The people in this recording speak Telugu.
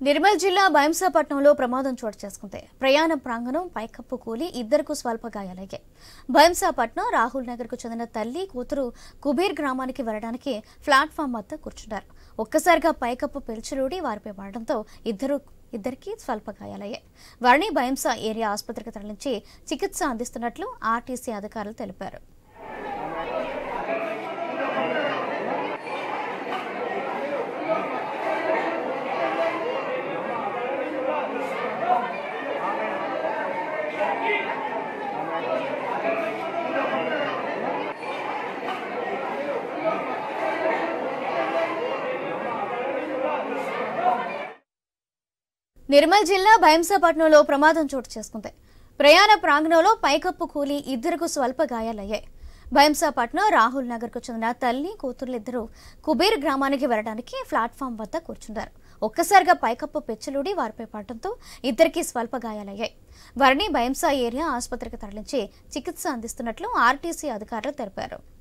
నిర్మల్ జిల్లా భైంసాపట్నంలో ప్రమాదం చోటు చేసుకుంది ప్రయాణ ప్రాంగణం పైకప్పు కూలి ఇద్దరుకు స్వల్ప గాయాలయ్యాయి భైంసాపట్నం రాహుల్ నగర్ కు చెందిన తల్లి కూతురు కుబీర్ గ్రామానికి వెళ్లడానికి ప్లాట్ఫామ్ వద్ద కూర్చున్నారు ఒక్కసారిగా పైకప్పు పెల్చులూడి వారిపై పడడంతో ఇద్దరు ఇద్దరికి స్వల్ప గాయాలయ్యాయి వారిని భైంసా ఏరియా ఆసుపత్రికి తరలించి చికిత్స అందిస్తున్నట్లు ఆర్టీసీ అధికారులు తెలిపారు నిర్మల్ జిల్లా భైంసాపట్నంలో ప్రమాదం చోటు చేసుకుంది ప్రయాణ ప్రాంగణంలో పైకప్పు కూలి ఇద్దరుకు స్వల్ప గాయాలయ్యాయి భైంసాపట్నం రాహుల్ నగర్ కు చెందిన తల్లి కూతుర్లిద్దరూ కుబేర్ గ్రామానికి వెళ్లడానికి ప్లాట్ఫామ్ వద్ద కూర్చున్నారు ఒక్కసారిగా పైకప్పు పెచ్చలుడి వారిపై పడటంతో ఇద్దరికి స్వల్ప గాయాలయ్యాయి వారిని భైంసా ఏరియా ఆసుపత్రికి తరలించి చికిత్స అందిస్తున్నట్లు ఆర్టీసీ అధికారులు తెలిపారు